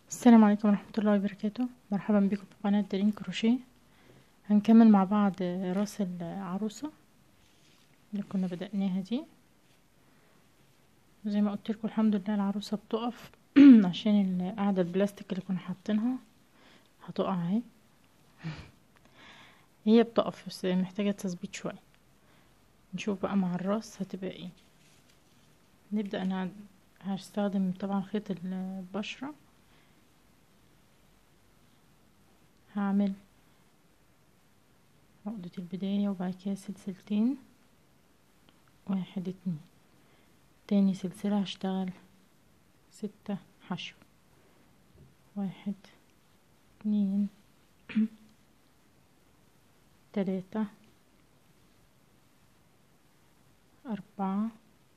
السلام عليكم ورحمة الله وبركاته مرحبا بكم في قناة دارين كروشيه هنكمل مع بعض راس العروسة اللي كنا بدأناها دي زي ما قلت لكم الحمد لله العروسة بتقف عشان القاعدة البلاستيك اللي كنا حاطينها هتقع اهي هي بتقف بس محتاجة تظبيط شوية نشوف بقى مع الراس هتبقى ايه نبدأ انا هستخدم طبعا خيط البشرة هعمل عقدة البداية وبعد كده سلسلتين واحد اتنين تاني سلسلة هشتغل ستة حشو واحد اتنين تلاتة أربعة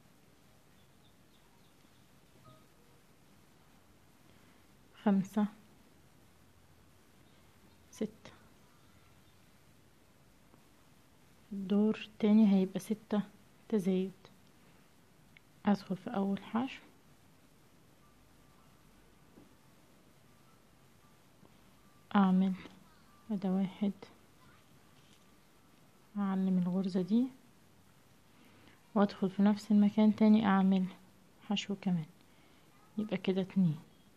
خمسة ستة الدور التاني هيبقى ستة تزايد ادخل في اول حشو اعمل ادي واحد اعلم الغرزة دي وادخل في نفس المكان تاني اعمل حشو كمان يبقى كده اتنين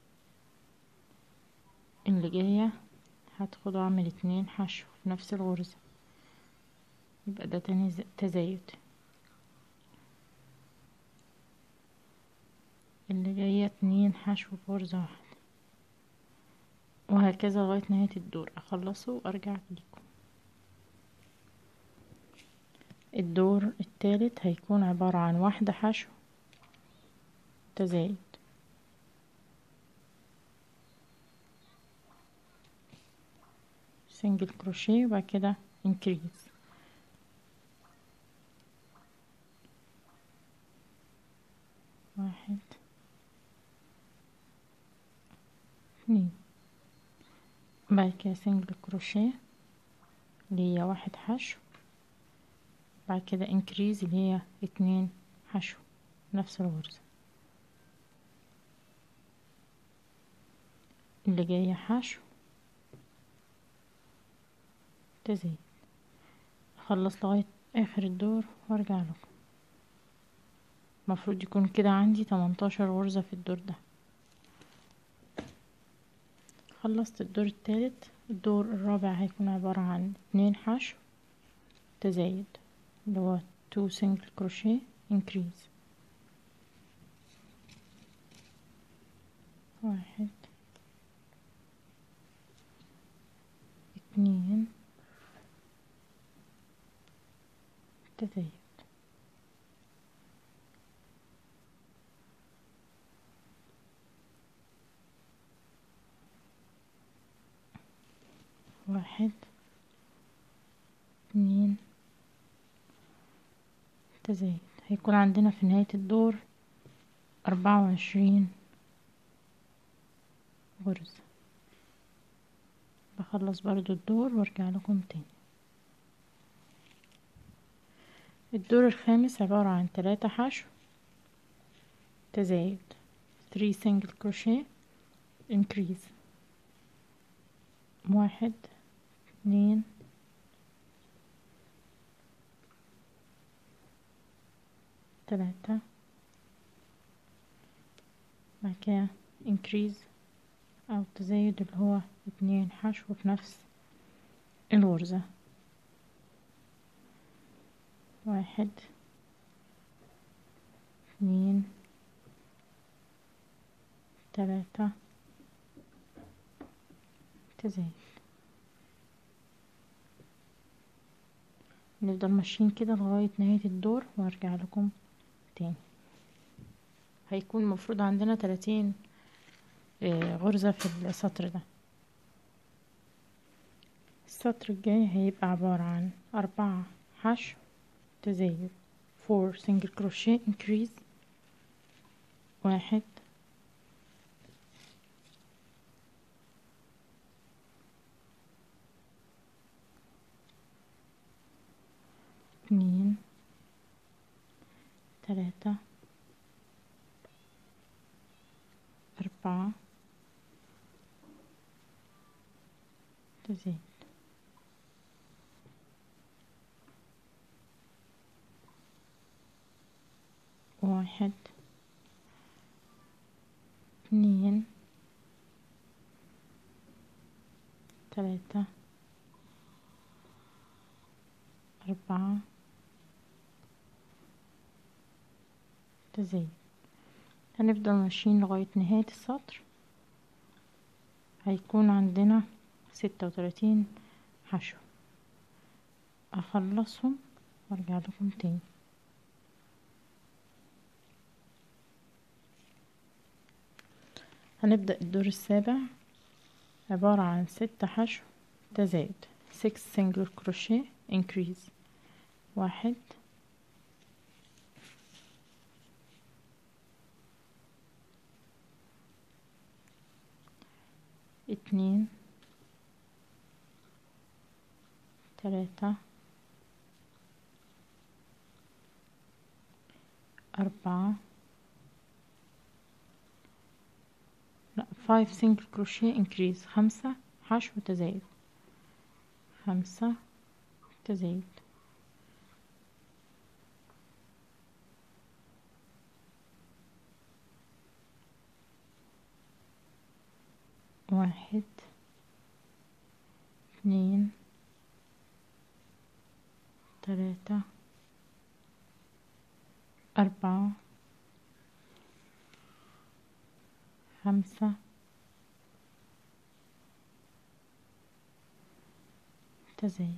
اللي جاية هدخل اعمل اتنين حشو في نفس الغرزة يبقى ده تاني تزايد اللي جاية اتنين حشو في غرزة واحدة وهكذا لغاية نهاية الدور اخلصه وارجع لكم الدور التالت هيكون عبارة عن واحدة حشو تزايد سنجل كروشيه وبعد كده انكريز واحد اتنين بعد كده سنجل كروشيه اللي هي واحد حشو بعد كده انكريز اللي هي اتنين حشو نفس الغرزة اللي جاية حشو تزيد اخلص لغاية اخر الدور وارجع لكم المفروض يكون كده عندي تمنتاشر غرزة في الدور ده خلصت الدور التالت الدور الرابع هيكون عبارة عن اتنين حشو تزايد اللي هو تو سنجل كروشيه انكريز واحد اتنين تزايد واحد اتنين تزايد هيكون عندنا في نهاية الدور أربعة وعشرين غرزة بخلص برضو الدور وارجع لكم تاني الدور الخامس عبارة عن تلاتة حشو تزايد 3 single crochet increase واحد اتنين تلاتة بعد كده increase أو تزايد اللي هو اتنين حشو في نفس الغرزة واحد اتنين تلاتة تزايد نفضل ماشيين كده لغاية نهاية الدور وارجع لكم تاني هيكون المفروض عندنا تلاتين غرزة في السطر ده السطر الجاي هيبقى عبارة عن أربعة حشو تزايد فور سنجل كروشيه انكريز واحد اتنين تلاتة أربعة تزايد واحد اثنين ثلاثة أربعة تزايد هنفضل ماشيين لغاية نهاية السطر هيكون عندنا ستة وتلاتين حشو اخلصهم وارجع لكم تاني هنبدأ الدور السابع عبارة عن ستة حشو تزايد 6 single crochet increase واحد اتنين تلاتة أربعة لا five single crochet increase خمسة حشو تزايد خمسة تزايد واحد اثنين ثلاثة أربعة خمسة تزايد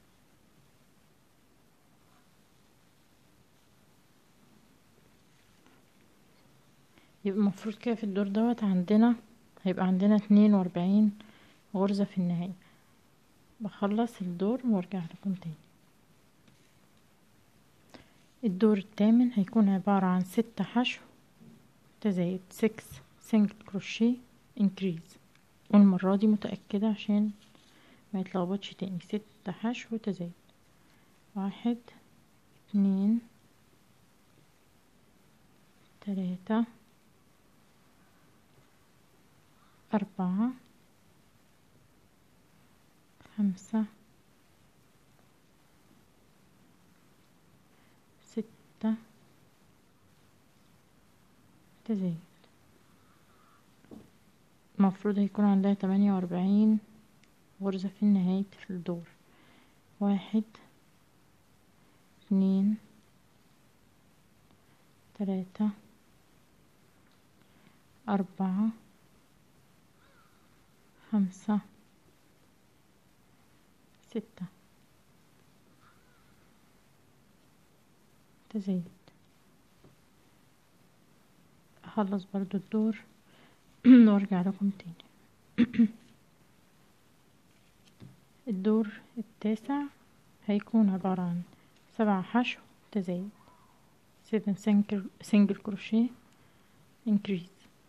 يبقى المفروض كده في الدور دوت عندنا هيبقى عندنا اتنين واربعين غرزة في النهاية بخلص الدور وارجع لكم تاني الدور الثامن هيكون عبارة عن ستة حشو تزايد 6 سنجل كروشيه انكريز والمرة دي متأكدة عشان ما يتلخبطش تاني ستة حشو تزايد واحد اتنين تلاتة أربعة خمسة ستة تزايد المفروض هيكون عندها تمانية وأربعين غرزة في نهاية الدور واحد اتنين تلاتة أربعة خمسة ستة تزايد اخلص برضو الدور وارجع لكم تاني الدور التاسع هيكون عبارة عن سبع حشو تزايد سيفن سنجل كروشيه انكريز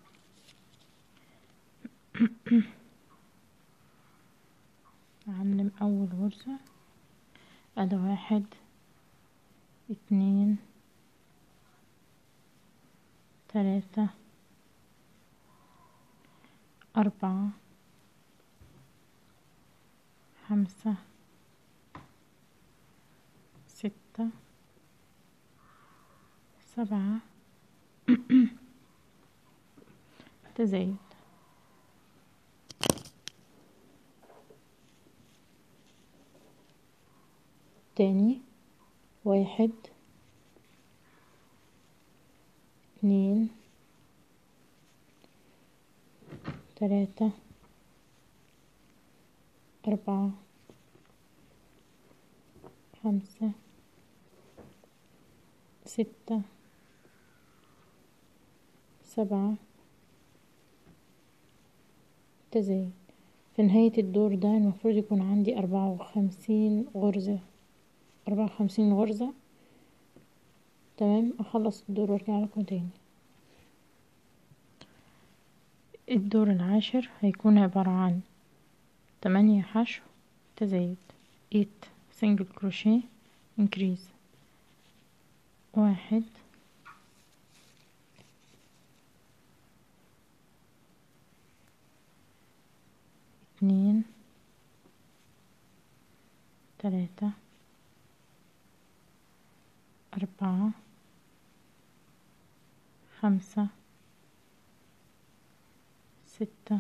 اعلم اول غرزة ادي واحد اتنين تلاتة أربعة خمسة ستة سبعة تزايد تاني واحد اتنين تلاتة أربعة خمسة ستة سبعة تزايد في نهاية الدور ده المفروض يكون عندي أربعة وخمسين غرزة أربعة وخمسين غرزة تمام أخلص الدور وارجع لكم تاني الدور العاشر هيكون عبارة عن تمانية حشو تزايد eight single crochet increase واحد اتنين تلاتة أربعة خمسة ستة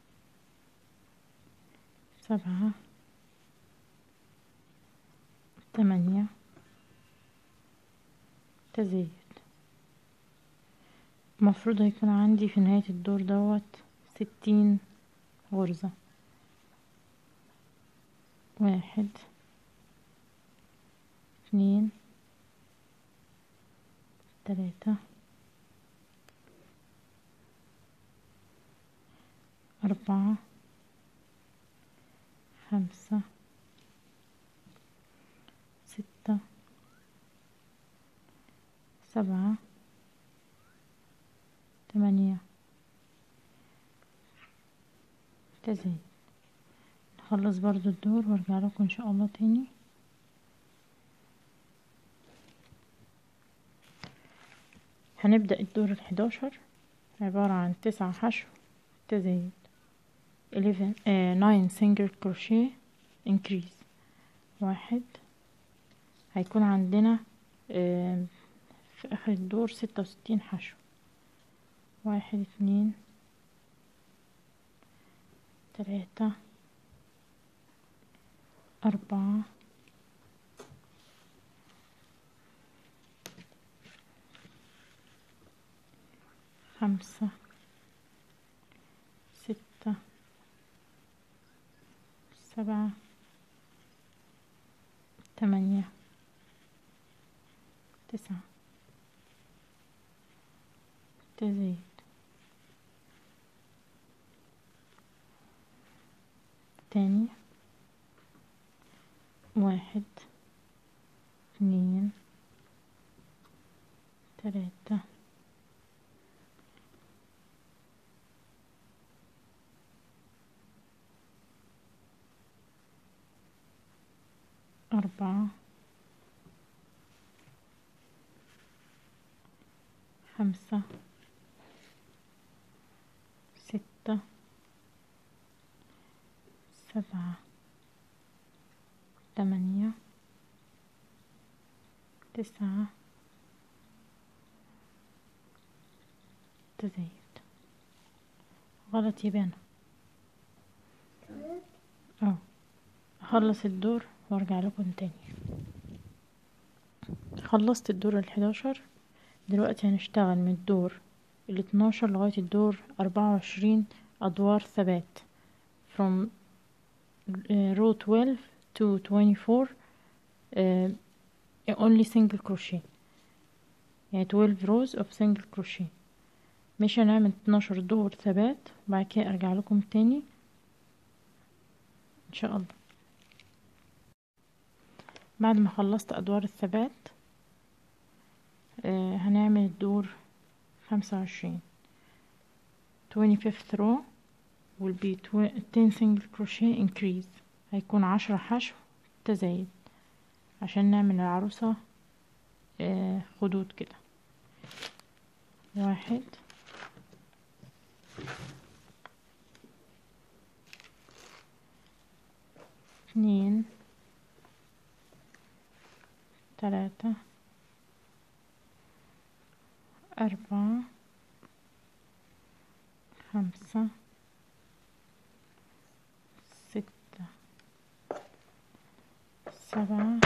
سبعة تمانية تزايد المفروض هيكون عندي في نهاية الدور دوت ستين غرزة واحد اتنين تلاتة أربعة خمسة ستة سبعة تمانية تزايد نخلص برضو الدور وارجع لكم ان شاء الله تاني هنبدأ الدور الحداشر عبارة عن تسعة حشو تزايد 11 آه 9 single crochet increase واحد هيكون عندنا آه في اخر الدور ستة وستين حشو واحد اتنين تلاتة أربعة خمسة ستة سبعة تمانية تسعة تزيد تاني واحد اتنين تلاتة أربعة خمسة ستة سبعة تمانية تسعة تزايد غلط يبان اه اخلص الدور وارجع لكم تاني خلصت الدور الحداشر دلوقتي هنشتغل من الدور الاتناشر لغاية الدور أربعة وعشرين أدوار ثبات from uh, row 12 to 24 uh, only single crochet يعني 12 rows of single crochet مش هنعمل 12 دور ثبات وبعد كده ارجع لكم تاني ان شاء الله بعد ما خلصت ادوار الثبات آه هنعمل الدور خمسة وعشرين 25th row will be 10 single crochet increase هيكون عشرة حشو تزايد عشان نعمل العروسة آه خدود كده واحد اتنين تلاتة أربعة خمسة ستة سبعة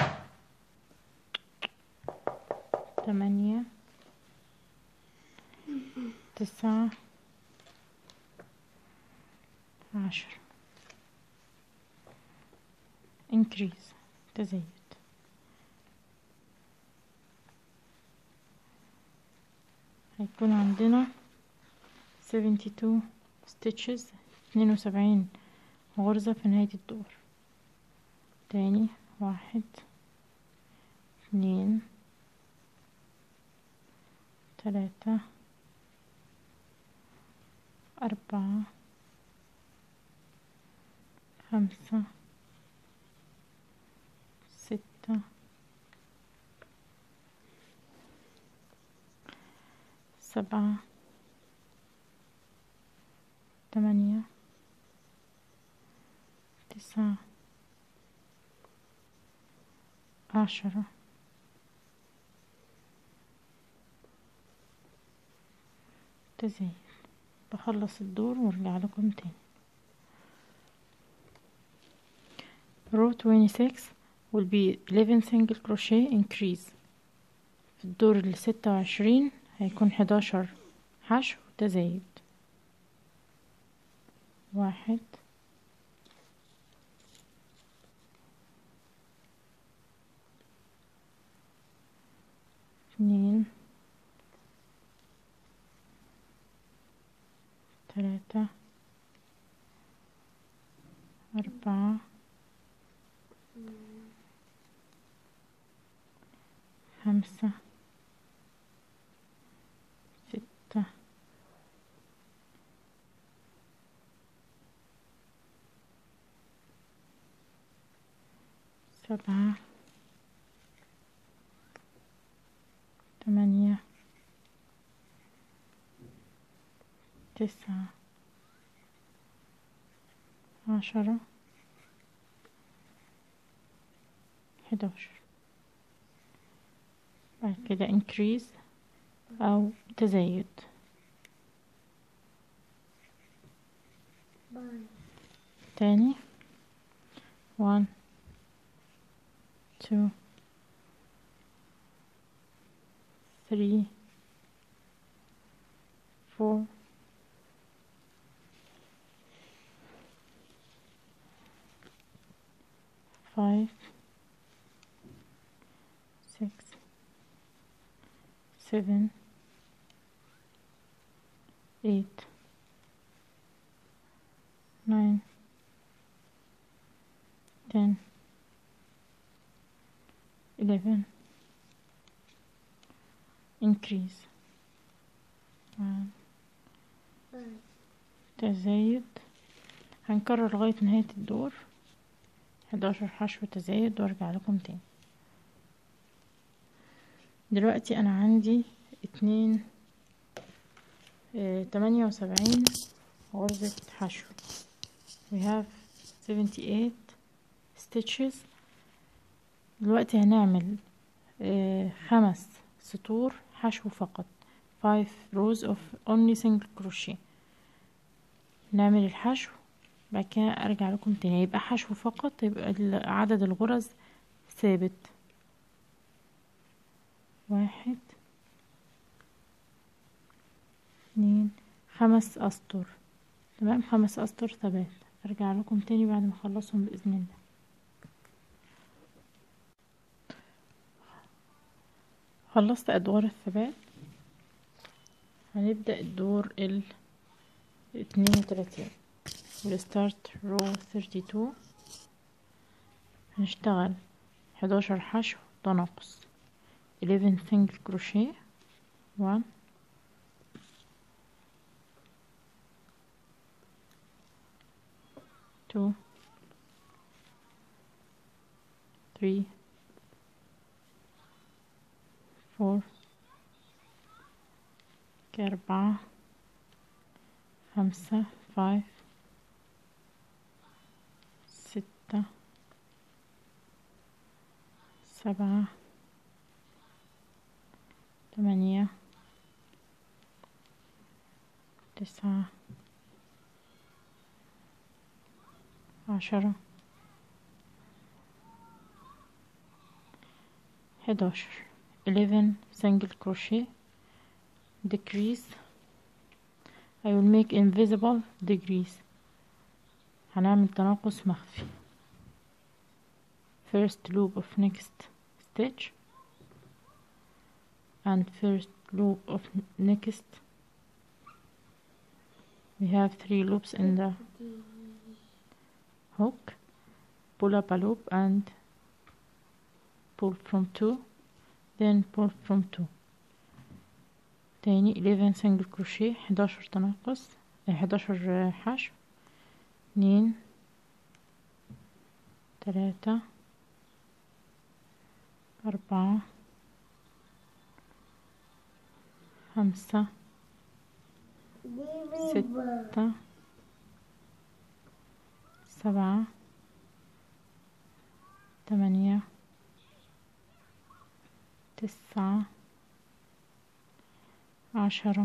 تمانية تسعة عشرة increase تزايد هيكون عندنا 72 stitches 72 غرزة في نهاية الدور تاني واحد اتنين تلاتة أربعة خمسة ستة سبعة تمانية تسعة عشرة تزايد بخلص الدور وارجع لكم تاني row 26 will be 11 single crochet increase في الدور الستة وعشرين هيكون حداشر حشو تزايد واحد اتنين تلاتة أربعة خمسة ستة سبعة تمانية تسعة عشرة حداشر بعد كده increase أو تزايد تاني one two three four five six seven eight nine ten eleven increase one تزايد هنكرر لغاية نهاية الدور حداشر حشو تزايد وارجع لكم تاني دلوقتي انا عندي اتنين اه تمانية وسبعين غرزة حشو we have 78 stitches دلوقتي هنعمل اه خمس سطور حشو فقط 5 rows of only single crochet نعمل الحشو بعد كده ارجع لكم تاني يبقى حشو فقط يبقى عدد الغرز ثابت واحد اتنين خمس اسطر تمام خمس اسطر ثبات ارجع لكم تاني بعد ما اخلصهم باذن الله خلصت ادوار الثبات هنبدأ الدور ال اتنين وتلاتين والستارت رو 32 هنشتغل حداشر حشو تناقص 11 single crochet 1 2 3 4 أربعة خمسة 5 ستة سبعة ثمانية تسعة عشرة حداشر 11 single crochet decrease I will make invisible degrees هنعمل تناقص مخفي first loop of next stitch and first loop of next we have three loops in the hook pull up a loop and pull from two then pull from two تاني 11 single crochet 11 تناقص 11 حشو اتنين تلاتة أربعة خمسة ستة سبعة تمانية تسعة عشرة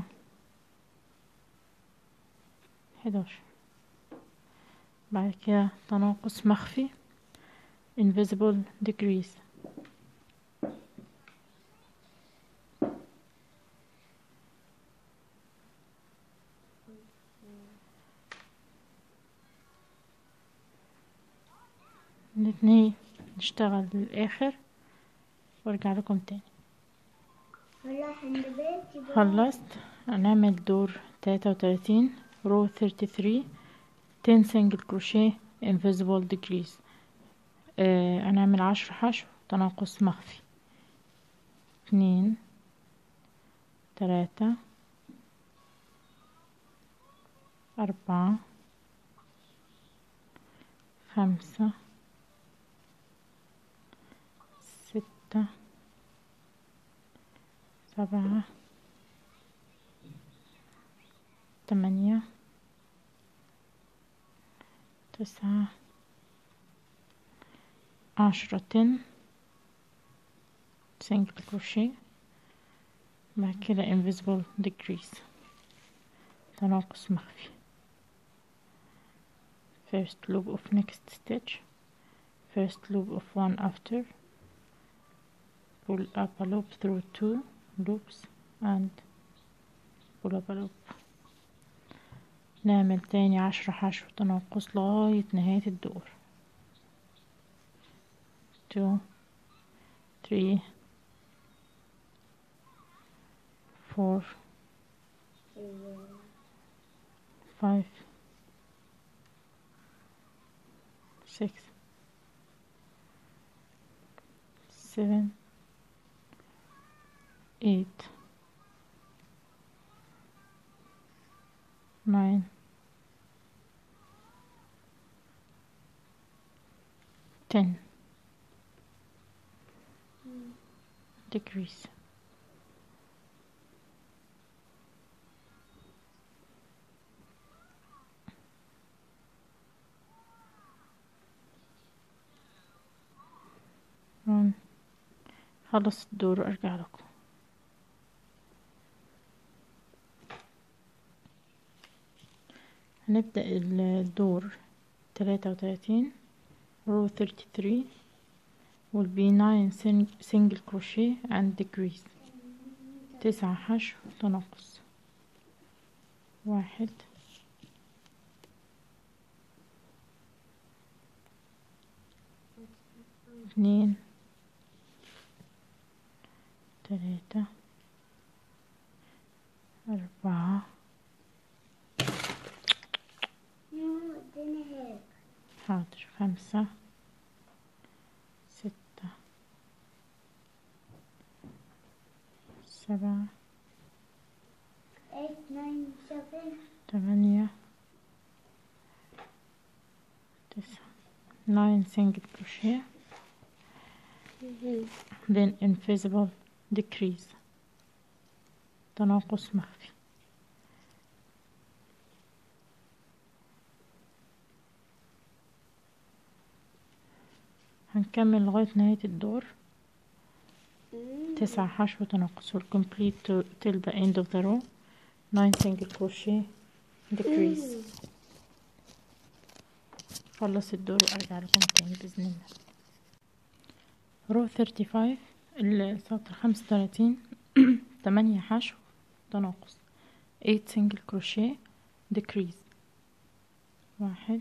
حداشر بعد كده تناقص مخفي invisible degrees نتنهي نشتغل للآخر وارجع لكم تاني هلا عند بيتي بقى. خلصت هنعمل دور تلاتة وتلاتين رو ثيرتي ثري تين سنجل كروشيه invisible degrees آه هنعمل عشر حشو تناقص مخفي اتنين تلاتة أربعة خمسة ستة سبعة تمانية تسعة عشرة تن سنجل كروشيه بعد كده invisible decrease تناقص مخفي first loop of next stitch first loop of one after pull up a loop through two loops and pull up a loop نعمل تاني عشرة حشو تناقص لغاية نهاية الدور two three four five six seven eight nine ten degrees one خلص الدور وارجع لكم هنبدأ الدور تلاتة وتلاتين row 33 will be 9 sing- single crochet and decrease تسعة حشو تناقص واحد اثنين تلاتة أربعة ماما اديني هيك حاضر خمسة ستة سبعة eight nine seven تمانية تسعة nine single crochet then invisible decrease تناقص مخفي هنكمل لغاية نهاية الدور تسعة حشو تناقص will complete to, till the end of the row nine single crochet decrease خلص الدور وارجع لكم تاني باذن الله رو 35 السطر خمسة وتلاتين تمانية حشو تناقص 8 single crochet decrease واحد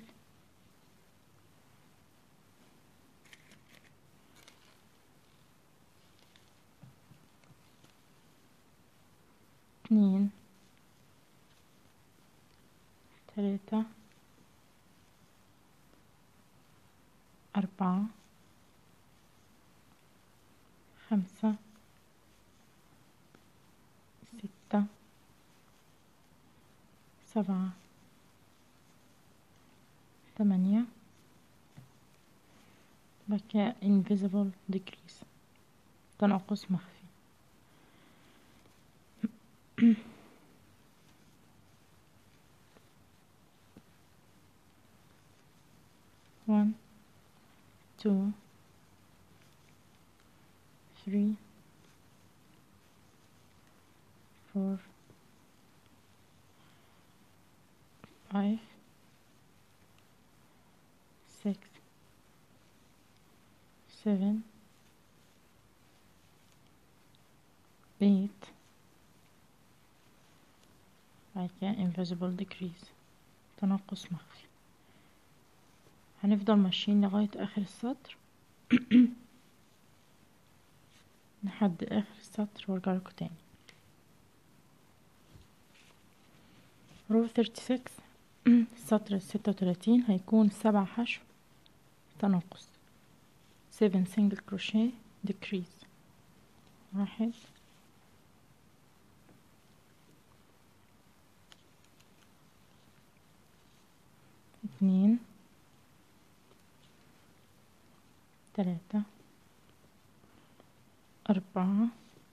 اتنين تلاتة أربعة خمسة ستة سبعة ثمانية بعد كده invisible decrease تناقص مخفي one two three four five six seven eight بعد كده invisible decrease تنقص مخفي هنفضل ماشيين لغاية آخر السطر لحد آخر السطر وارجع لكم تاني رو 36 السطر الستة وتلاتين هيكون سبع حشو تناقص 7 single crochet decrease واحد اتنين تلاتة أربعة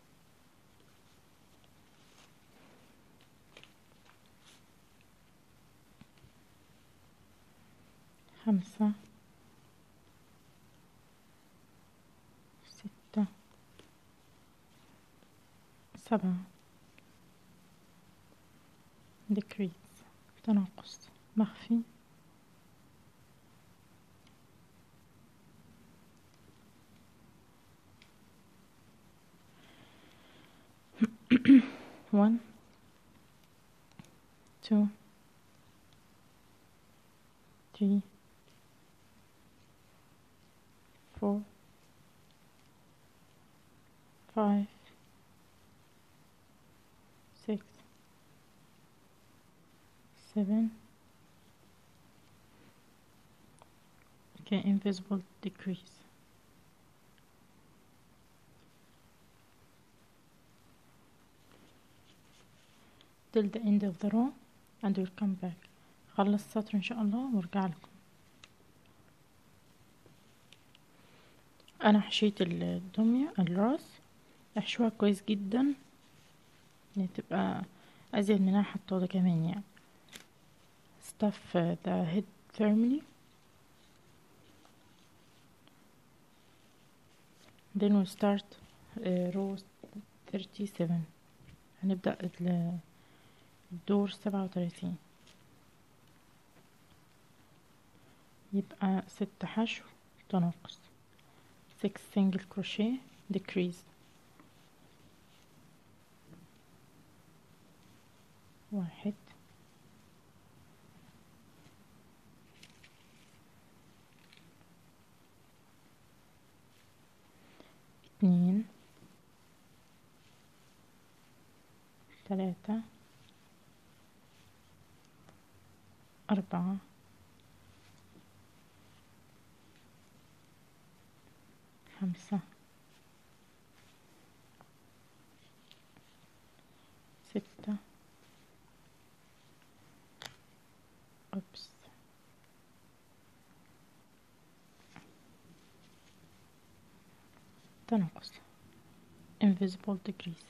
خمسة ستة سبعة decrease تناقص مخفي one two three four five six seven okay invisible decrease till the end of the row and we'll come back خلص السطر ان شاء الله وارجع لكم انا حشيت الدمية الراس احشوها كويس جدا يعني تبقى ازيد منها حطوطة كمان يعني stuff the head firmly then we'll start uh, row 37 هنبدأ ال- الدور سبعة وتلاتين يبقى ست حشو تناقص six single crochet decrease واحد اتنين تلاتة أربعة خمسة ستة أوبس تناقص invisible degrees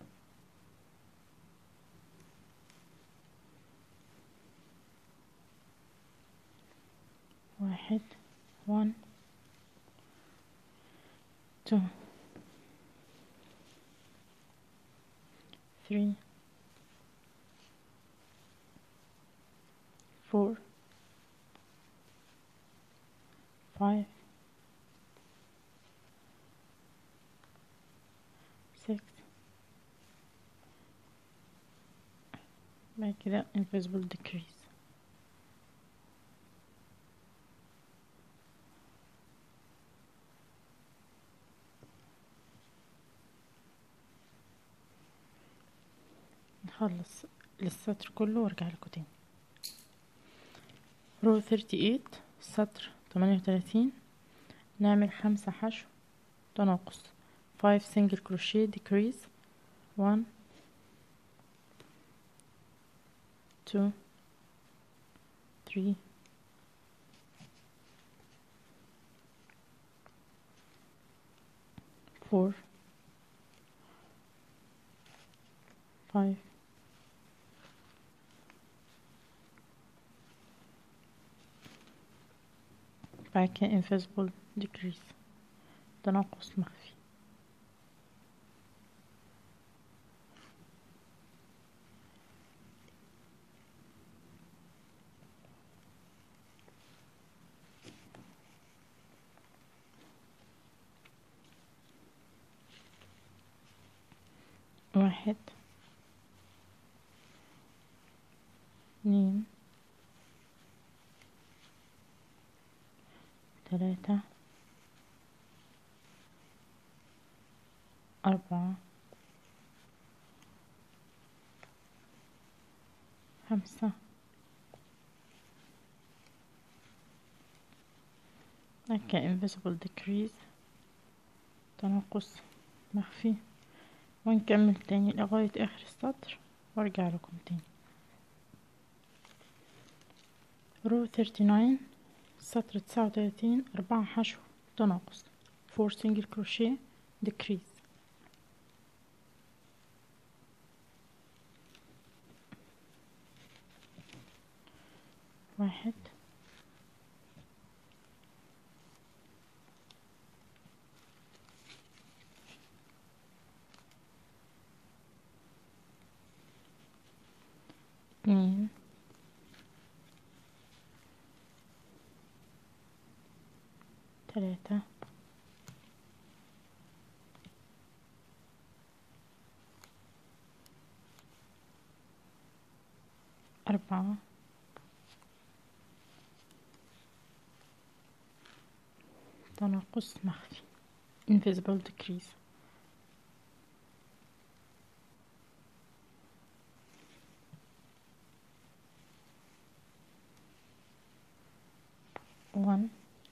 واحد one two three four five six بعد كده invisible decrease نخلص السطر كله وارجع لكم تاني رو 38 سطر 38 نعمل خمسة حشو تناقص 5 single crochet decrease 1 2 3 4 5 بعد كده invisible decrease تناقص مخفي واحد اتنين تلاتة أربعة خمسة هكا invisible decrease تناقص مخفي ونكمل تاني لغاية آخر السطر وارجع لكم تاني رو 39 سطر تسعة وتلاتين أربعة حشو تناقص فور single crochet decrease واحد اتنين تلاتة أربعة تناقص مخفي invisible decrease one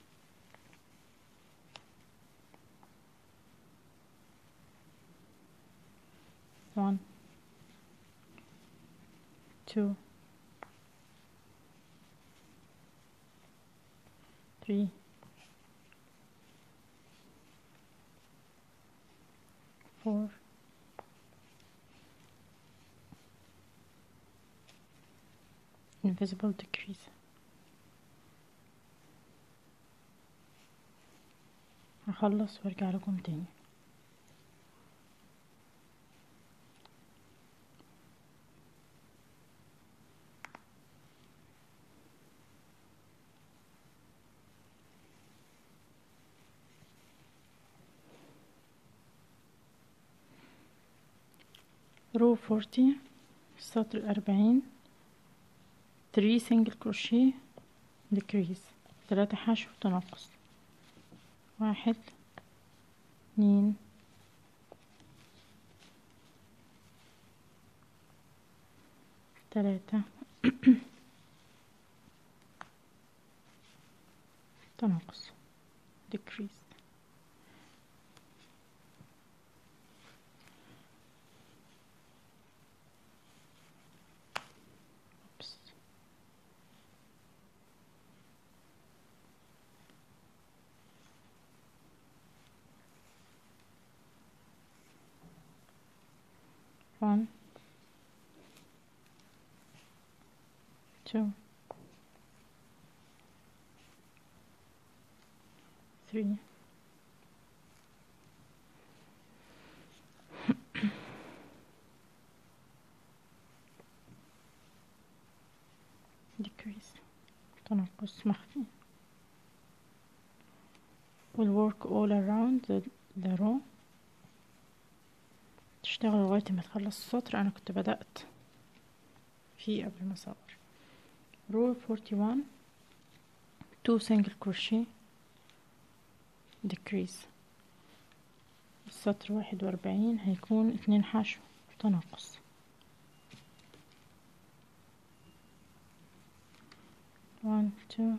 one two three four invisible decrease هخلص وارجع لكم تاني رو فورتي السطر الأربعين تري سنجل كروشيه ديكريز تلاتة حشو تناقص واحد اتنين تلاتة تناقص decrease Oops. One, two, three, decrease تنقص مخفي will work all around the, the row تشتغل لغاية ما تخلص السطر أنا كنت بدأت فيه قبل ما أصور row 41 two single crochet decrease السطر واحد وأربعين هيكون اتنين حشو تناقص one two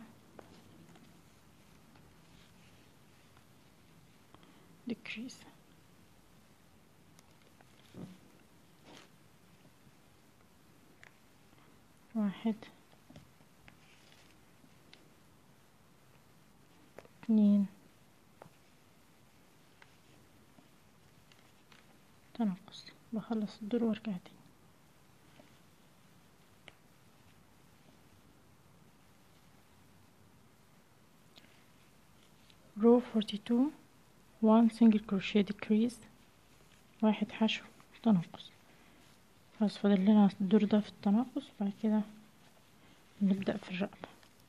decrease واحد اتنين تنقص بخلص الدور وارجع تاني row 42 one single crochet decrease واحد حشو تنقص خلاص فاضل لنا الدور ده في التناقص بعد كده نبدأ في الرقبة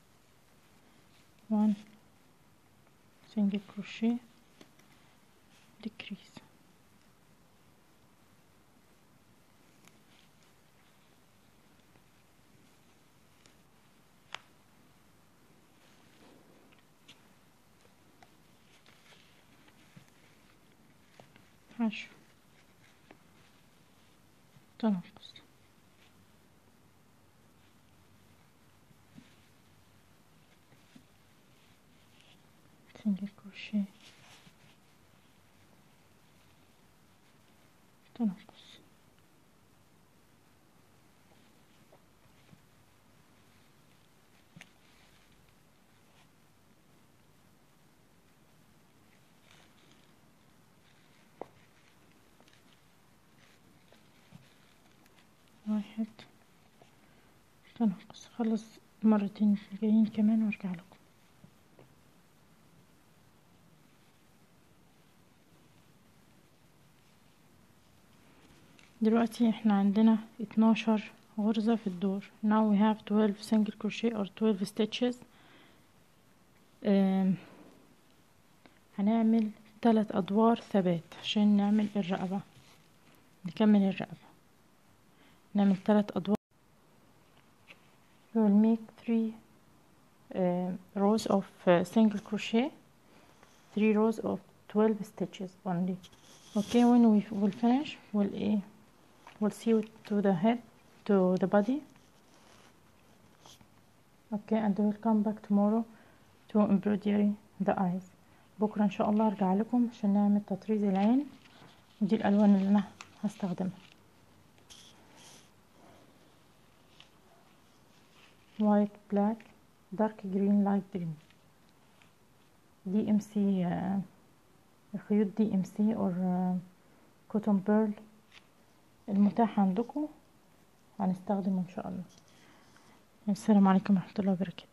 one single crochet decrease حشو تنقص سنجل كروشيه تنقص واحد تنقص خلص مرتين جايين كمان وارجع لكم دلوقتي احنا عندنا اتناشر غرزة في الدور now we have 12 single crochet or 12 stitches آم، هنعمل تلات ادوار ثبات عشان نعمل الرقبة نكمل الرقبة نعمل تلات ادوار we will make three uh, rows of uh, single crochet three rows of 12 stitches only okay when we will finish we'll eh, we'll sew it to the head to the body okay and we'll come back tomorrow to embroidery the eyes بكرة ان شاء الله ارجع لكم عشان نعمل تطريز العين ودي الالوان اللي انا هستخدمها white black dark green light green دي ام سي الخيوط دي ام سي اور كوتون بيرل المتاح عندكم هنستخدمه ان شاء الله السلام عليكم ورحمة الله وبركاته